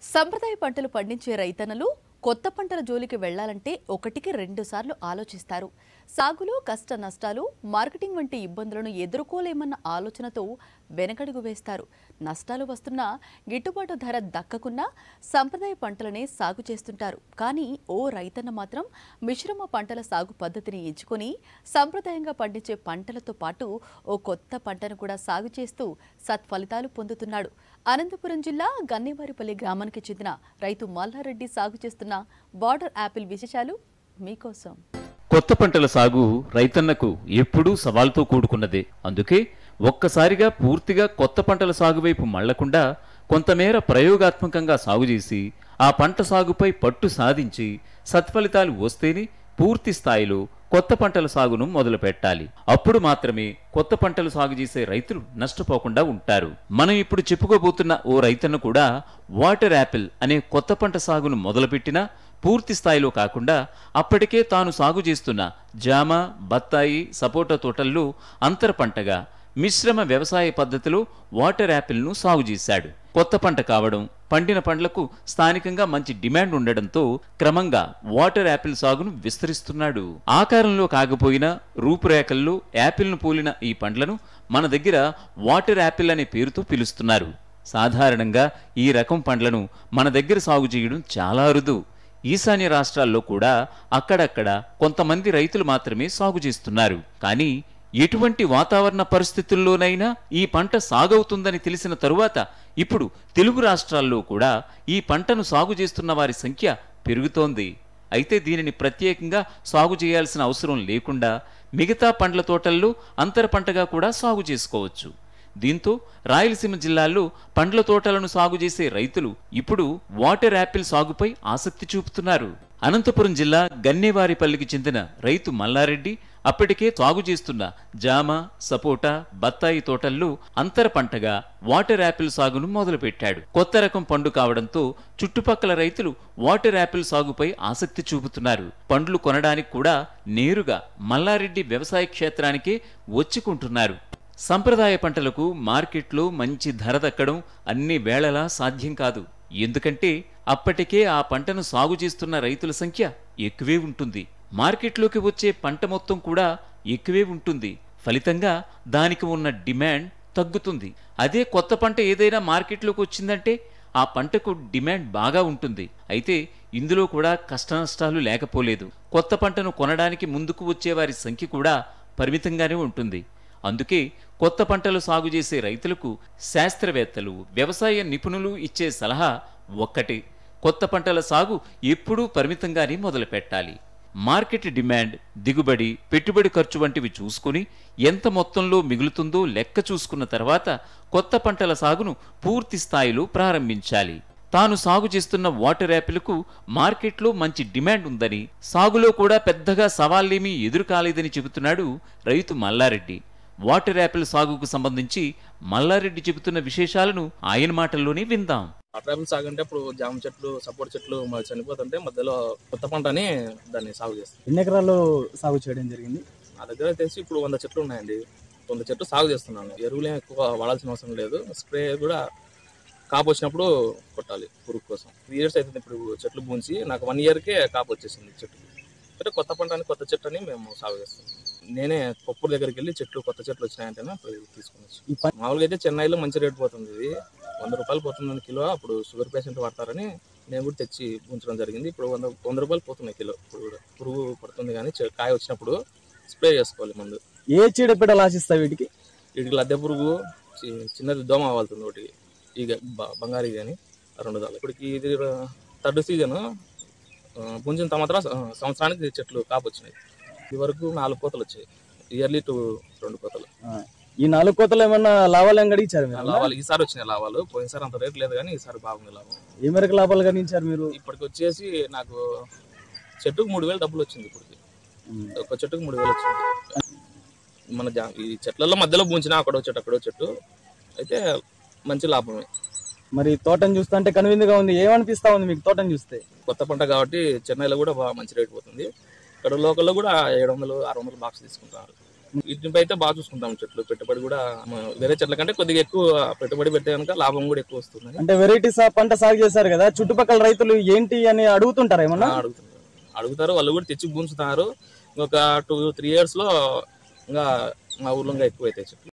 సంప్రదాయ పంటలు పండించే రైతన్నలు కొత్త పంటల జోలికి వెళ్లాలంటే ఒకటికి రెండు సార్లు ఆలోచిస్తారు సాగులో కష్ట నష్టాలు మార్కెటింగ్ వంటి ఇబ్బందులను ఎదుర్కోలేమన్న ఆలోచనతో వెనకడుగు వేస్తారు నష్టాలు వస్తున్నా గిట్టుబాటు ధర దక్కకున్నా సంప్రదాయ పంటలనే సాగు చేస్తుంటారు కానీ ఓ రైతన్న మాత్రం మిశ్రమ పంటల సాగు పద్ధతిని ఎంచుకొని సంప్రదాయంగా పండించే పంటలతో పాటు ఓ కొత్త పంటను కూడా సాగు చేస్తూ సత్ఫలితాలు పొందుతున్నాడు అనంతపురం జిల్లా గన్నేవారిపల్లి గ్రామానికి చెందిన రైతు మల్లారెడ్డి సాగు చేస్తున్న బార్డర్ యాపిల్ విశేషాలు మీకోసం కొత్త పంటల సాగు రైతన్నకు ఎప్పుడూ సవాల్తో కూడుకున్నదే అందుకే ఒక్కసారిగా పూర్తిగా కొత్త పంటల సాగు వైపు మళ్లకుండా కొంతమేర ప్రయోగాత్మకంగా సాగు చేసి ఆ పంట సాగుపై పట్టు సాధించి సత్ఫలితాలు వస్తేనే పూర్తి స్థాయిలో కొత్త పంటల సాగును మొదలు పెట్టాలి అప్పుడు మాత్రమే కొత్త పంటలు సాగు చేసే రైతులు నష్టపోకుండా ఉంటారు మనం ఇప్పుడు చెప్పుకోబోతున్న ఓ రైతన్న కూడా వాటర్ యాపిల్ అనే కొత్త పంట సాగును మొదలుపెట్టినా పూర్తి స్థాయిలో కాకుండా అప్పటికే తాను సాగు చేస్తున్న జామ బత్తాయి సపోటా తోటల్లో అంతర పంటగా మిశ్రమ వ్యవసాయ పద్ధతిలో వాటర్ యాపిల్ను సాగు చేశాడు కొత్త పంట కావడం పండిన పండ్లకు స్థానికంగా మంచి డిమాండ్ ఉండడంతో క్రమంగా వాటర్ యాపిల్ సాగును విస్తరిస్తున్నాడు ఆకారంలో కాకపోయినా రూపురేఖల్లో యాపిల్ను పోలిన ఈ పండ్లను మన దగ్గర వాటర్ యాపిల్ అనే పేరుతో పిలుస్తున్నారు సాధారణంగా ఈ రకం పండ్లను మన దగ్గర సాగు చేయడం చాలా అరుదు ఈశాన్య రాష్ట్రాల్లో కూడా అక్కడక్కడ కొంతమంది రైతులు మాత్రమే సాగు చేస్తున్నారు కానీ ఎటువంటి వాతావరణ పరిస్థితుల్లోనైనా ఈ పంట సాగవుతుందని తెలిసిన తరువాత ఇప్పుడు తెలుగు రాష్ట్రాల్లో కూడా ఈ పంటను సాగు చేస్తున్న వారి సంఖ్య పెరుగుతోంది అయితే దీనిని ప్రత్యేకంగా సాగు చేయాల్సిన అవసరం లేకుండా మిగతా పండ్ల తోటల్లో అంతర పంటగా కూడా సాగు చేసుకోవచ్చు దీంతో రాయలసీమ జిల్లాల్లో పండ్ల తోటలను సాగు చేసే రైతులు ఇప్పుడు వాటర్ యాపిల్ సాగుపై ఆసక్తి చూపుతున్నారు అనంతపురం జిల్లా గన్నేవారిపల్లికి చెందిన రైతు మల్లారెడ్డి అప్పటికే సాగు చేస్తున్న జామ సపోటా బత్తాయి తోటల్లో అంతర పంటగా వాటర్ యాపిల్ సాగును మొదలుపెట్టాడు కొత్త రకం పండు కావడంతో చుట్టుపక్కల రైతులు వాటర్ యాపిల్ సాగుపై ఆసక్తి చూపుతున్నారు పండ్లు కొనడానికి కూడా నేరుగా మల్లారెడ్డి వ్యవసాయ క్షేత్రానికే వచ్చుకుంటున్నారు సంప్రదాయ పంటలకు మార్కెట్లో మంచి ధర దక్కడం అన్ని వేళలా సాధ్యం కాదు ఎందుకంటే అప్పటికే ఆ పంటను సాగు చేస్తున్న రైతుల సంఖ్య ఎక్కువే ఉంటుంది మార్కెట్లోకి వచ్చే పంట మొత్తం కూడా ఎక్కువే ఉంటుంది ఫలితంగా దానికి ఉన్న డిమాండ్ తగ్గుతుంది అదే కొత్త పంట ఏదైనా మార్కెట్లోకి వచ్చిందంటే ఆ పంటకు డిమాండ్ బాగా ఉంటుంది అయితే ఇందులో కూడా కష్టనష్టాలు లేకపోలేదు కొత్త పంటను కొనడానికి ముందుకు వచ్చే వారి సంఖ్య కూడా పరిమితంగానే ఉంటుంది అందుకే కొత్త పంటలు సాగు చేసే రైతులకు శాస్త్రవేత్తలు వ్యవసాయ నిపుణులు ఇచ్చే సలహా ఒక్కటే కొత్త పంటల సాగు ఎప్పుడూ పరిమితంగానే మొదలు పెట్టాలి మార్కెట్ డిమాండ్ దిగుబడి పెట్టుబడి ఖర్చు వంటివి చూసుకుని ఎంత మొత్తంలో మిగులుతుందో లెక్క చూసుకున్న తర్వాత కొత్త పంటల సాగును పూర్తి స్థాయిలో ప్రారంభించాలి తాను సాగు చేస్తున్న వాటర్ యాపిల్కు మార్కెట్లో మంచి డిమాండ్ ఉందని సాగులో కూడా పెద్దగా సవాళ్ళేమీ ఎదురు కాలేదని చెబుతున్నాడు రైతు మల్లారెడ్డి వాటర్ యాపిల్ సాగుకు సంబంధించి మల్లారెడ్డి చెబుతున్న విశేషాలను ఆయన మాటల్లోనే విందాం అట్రాపిల్ సాగు అంటే ఇప్పుడు జామ చెట్లు సపోర్ట్ చెట్లు మరి చనిపోతుంటే మధ్యలో కొత్త పంటని దాన్ని సాగు చేస్తాం ఎన్ని ఎకరాల్లో సాగు చేయడం జరిగింది నా దగ్గర తెలిసి ఇప్పుడు వంద చెట్లు ఉన్నాయండి వంద చెట్లు సాగు చేస్తున్నాను ఎరువులేం ఎక్కువ వాడాల్సిన అవసరం లేదు స్ప్రే కూడా కాపు వచ్చినప్పుడు కొట్టాలి పురుగు కోసం త్రీ ఇయర్స్ అవుతుంది ఇప్పుడు చెట్లు పూంచి నాకు వన్ ఇయర్కే కాపు వచ్చేసింది చెట్టు అంటే కొత్త పంట అని కొత్త చెట్టు అని మేము సాగు చేస్తాం నేనే కొప్పూరు దగ్గరికి వెళ్ళి చెట్లు కొత్త చెట్లు వచ్చినాయంటేనే పోయి తీసుకుని వచ్చి ఈ ప- మామూలుగా అయితే చెన్నైలో మంచి రేట్ పోతుంది ఇది వంద రూపాయలు పోతుంది కిలో అప్పుడు షుగర్ పేషెంట్ పడతారని నేను కూడా తెచ్చి ఉంచడం జరిగింది ఇప్పుడు వంద వంద రూపాయలు పోతున్నాయి కిలో ఇప్పుడు కూడా పురుగు పడుతుంది కానీ చె- కాయ వచ్చినప్పుడు స్ప్రే చేసుకోవాలి మందు ఏ చీడపీడలు ఆశిస్తాయి వీటికి వీటికి లద్దె పురుగు చి- చిన్నది దోమ వాళ్తుంది ఒకటి ఈగ బ- బంగారు ఈగ అని రెండు దాలు ఇప్పటికి ఇది థర్డ్ సీజన్ పుంజిన తర్వాత సంవత్సరానికి చెట్లు కాపు వచ్చినాయి ఇది వరకు నాలుగు కోతలు వచ్చాయి ఇయర్లీ టూ రెండు కోతలు ఆ, ఈ నాలుగు కోతలు ఏమన్నా లాభాలు ఏం గడిచారు మీరు లాభాలు ఈసారి వచ్చినాయి లాభాలు పోయినసారి అంత రేట్ లేదు కానీ ఈసారి బాగుంది లాభం ఏ మేరకు లాభాలు గణించారు మీరు ఇప్పటికి వచ్చేసి నాకు చెట్టుకు మూడు వేలు డబ్బులు వచ్చింది ఇప్పటికి ఒక చెట్టుకు మూడు వేలు వచ్చింది మన జా- ఈ చెట్లలో మధ్యలో పూంచిన అక్కడో చెట్టు అక్కడో చెట్టు అయితే మంచి లాభమే మరి తోటను చూస్తుంటే కనువిందుగా ఉంది ఏమనిపిస్తా ఉంది మీకు తోటను చూస్తే కొత్త పంట కాబట్టి చెన్నైలో కూడా బాగా మంచి రేట్ పోతుంది ఇక్కడ లోకల్లో కూడా ఏడు వందలు ఆరు వందలు బాక్స్ తీసుకుంటున్నారు వీటిపై అయితే బాగా చూసుకుంటాం చెట్లు పెట్టుబడి కూడా మ- వేరే చెట్ల కంటే కొద్దిగా ఎక్కువ పెట్టుబడి పెడితే కనుక లాభం కూడా ఎక్కువ వస్తుంది అంటే వెరైటీస్ పంట సాగు చేశారు కదా చుట్టుపక్కల రైతులు ఏంటి అని అడుగుతుంటారు ఏమన్నా అడుగుతున్నారు అడుగుతారు వాళ్ళు కూడా తెచ్చి గుంచుతున్నారు ఒక టూ త్రీ ఇయర్స్ లో ఇంకా మా ఊర్లో ఇంకా ఎక్కువ అవుతాయి చెట్లు